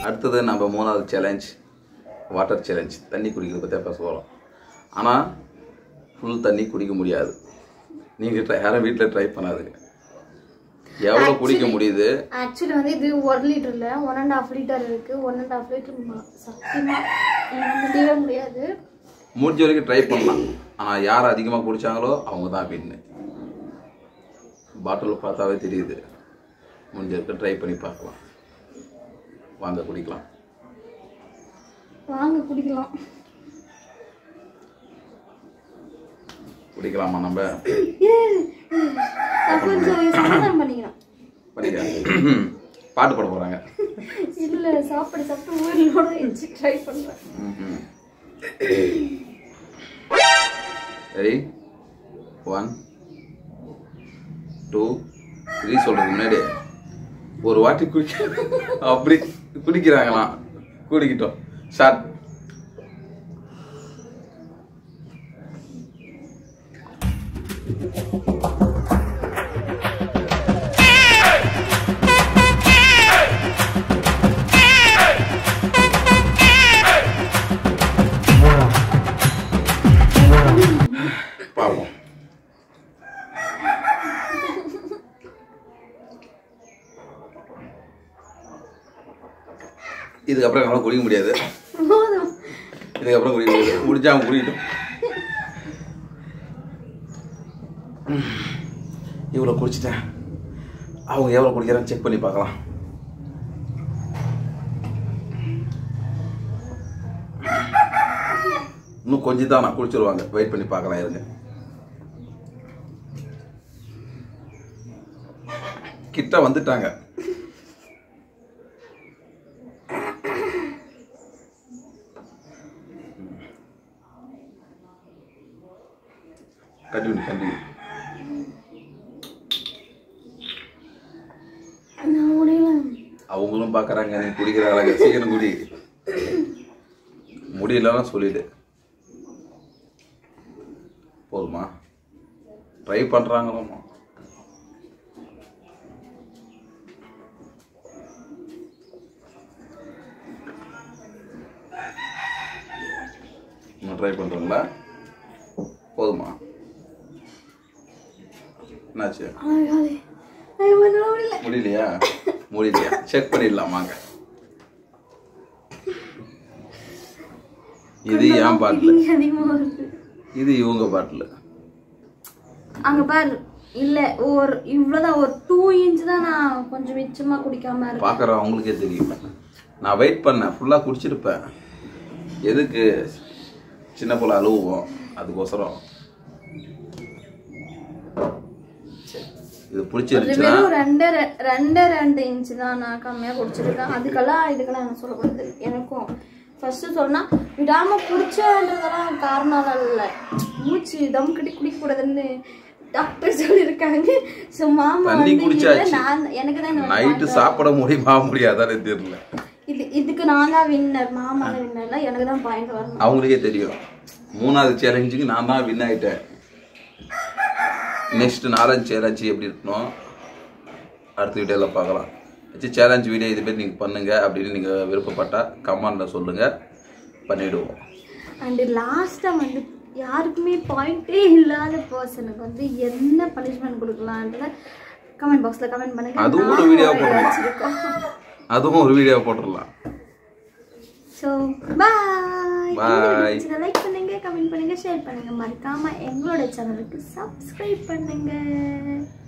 அடுத்தது நம்ம மூணாவது சேலஞ்ச் வாட்டர் சேலஞ்ச் தண்ணி குடிக்கிறது பற்றி பேச போகிறோம் ஆனால் ஃபுல் தண்ணி குடிக்க முடியாது நீங்கள் ட்ரை யாரும் வீட்டில் ட்ரை பண்ணாதுங்க எவ்வளோ குடிக்க முடியுது ஆக்சுவலி வந்து இது ஒரு லிட்டர்ல ஒன் அண்ட் ஹாஃப் லிட்டர் இருக்கு ஒன் அண்ட் ஹாஃப் லிட்டர் சத்தியமா என்னால முடியவே முடியாது முடிஞ்ச வரைக்கும் ட்ரை பண்ணலாம் ஆனால் யார் அதிகமாக குடித்தாங்களோ அவங்க தான் வின்னு பாட்டில் பார்த்தாவே தெரியுது முடிஞ்ச வரைக்கும் ட்ரை பண்ணி பார்க்கலாம் வாங்க குடிக்கலாம் வாங்க குடிக்கலாம் குடிக்கலாமா நம்ம நான் கொஞ்சம் சமாதானம் பண்ணிக்கிறேன் பண்ணிக்கலாம் பாட்டு பாட போகிறாங்க இல்ல சாப்பிட சாப்பிட்டு ஊரிலோட வச்சு ட்ரை பண்றேன் ரெடி ஒன் டூ த்ரீ சொல்கிறது முன்னாடி ஒரு வாட்டி குடிக்க அப்படி குடிக்கிறாங்களாம் குடிக்கிட்டோம் ஷார்ட் பார்ப்போம் இதுக்கப்புறம் என்னால் குடிக்க முடியாது போதும் இதுக்கப்புறம் குடிக்க முடியாது முடிஞ்சா அவங்க குடிக்கட்டும் இவ்வளோ குடிச்சிட்டேன் அவங்க எவ்வளோ குடிக்கிறான்னு செக் பண்ணி பார்க்கலாம் இன்னும் கொஞ்சம் தான் நான் குடிச்சிருவாங்க வெயிட் பண்ணி பார்க்கலாம் இருங்க கிட்ட வந்துட்டாங்க கண்டினியூ கண்டினியூ நான் முடியல அவங்களும் பார்க்குறாங்க நீ குடிக்கிற அழக சீக்கிரம் குடி முடியலன்னா சொல்லிடு போதுமா ட்ரை பண்ணுறாங்களாமா இன்னும் ட்ரை பண்ணுறீங்களா போதுமா என்னாச்சு ஆகாதே ஐயோ என்னால முடியல முடியலையா முடியலையா செக் பண்ணிடலாம் வாங்க இது என் பாட்டில் இங்க அதிகமா வருது இது இவங்க பாட்டில் அங்க பாரு இல்ல ஒரு இவ்வளவுதான் ஒரு டூ இன்ச் தான் நான் கொஞ்சம் மிச்சமா குடிக்காம இருக்கேன் பார்க்குற அவங்களுக்கே தெரியும் நான் வெயிட் பண்ணேன் ஃபுல்லாக குடிச்சிருப்பேன் எதுக்கு சின்ன பிள்ளை அழுவோம் அதுக்கோசரம் சரி, இது அது பிடிச்சிருச்சுன்னா வெறும் ரெண்டு ரெ- ரெண்டு ரெண்டு இன்ச் தான் நான் கம்மியா குடிச்சிருக்கேன் அதுக்கெல்லாம் இதுக்கெல்லாம் என்ன சொல்லக்கூடாது எனக்கும் ஃபர்ஸ்ட் சொன்னா விடாம குடிச்சன்றதெல்லாம் காரணம் இல்ல மூச்சு தம் கட்டி குடிக்க கூடாதுன்னு டாக்டர் சொல்லியிருக்காங்க ஸோ மாமா தண்ணி வந்து குடிச்சாச்சு. இல்ல, நான் எனக்கு தான் இந்த நைட்டு சாப்பிட முடியுமா முடியாதானே தெரியல இது இதுக்கு நான் தான் வின்னர் மாமா தான் வின்னர்ல எனக்கு தான் பாயிண்ட் வரணும் அவங்களுக்கே தெரியும் மூணாவது சேலஞ்சுக்கு நான் தான் வின் ஆயிட்டேன் நெக்ஸ்ட் நாலாவது சேலஞ்சு எப்படி இருக்கணும் அடுத்த வீடியோவில் பார்க்கலாம் வச்சு சேலஞ்ச் வீடியோ இதுமாரி நீங்கள் பண்ணுங்க அப்படின்னு நீங்கள் விருப்பப்பட்டா கமெண்டில் சொல்லுங்கள் பண்ணிவிடுவோம் அண்ட் லாஸ்ட்டாக வந்து யாருக்குமே பாயிண்டே இல்லாத பர்சனுக்கு வந்து என்ன பனிஷ்மெண்ட் கொடுக்கலான்றத கமெண்ட் பாக்ஸில் கமெண்ட் பண்ணுங்க அதுவும் ஒரு நானும் video ஒரு போடலாம். வச்சிருக்கோம் அதுவும் ஒரு வீடியோ போட்டுடலாம் ஸோ பாய் Bye. லைக் பண்ணுங்க கமெண்ட் பண்ணுங்க ஷேர் பண்ணுங்க மறக்காம எங்களோட சேனலுக்கு சப்ஸ்கிரைப் பண்ணுங்க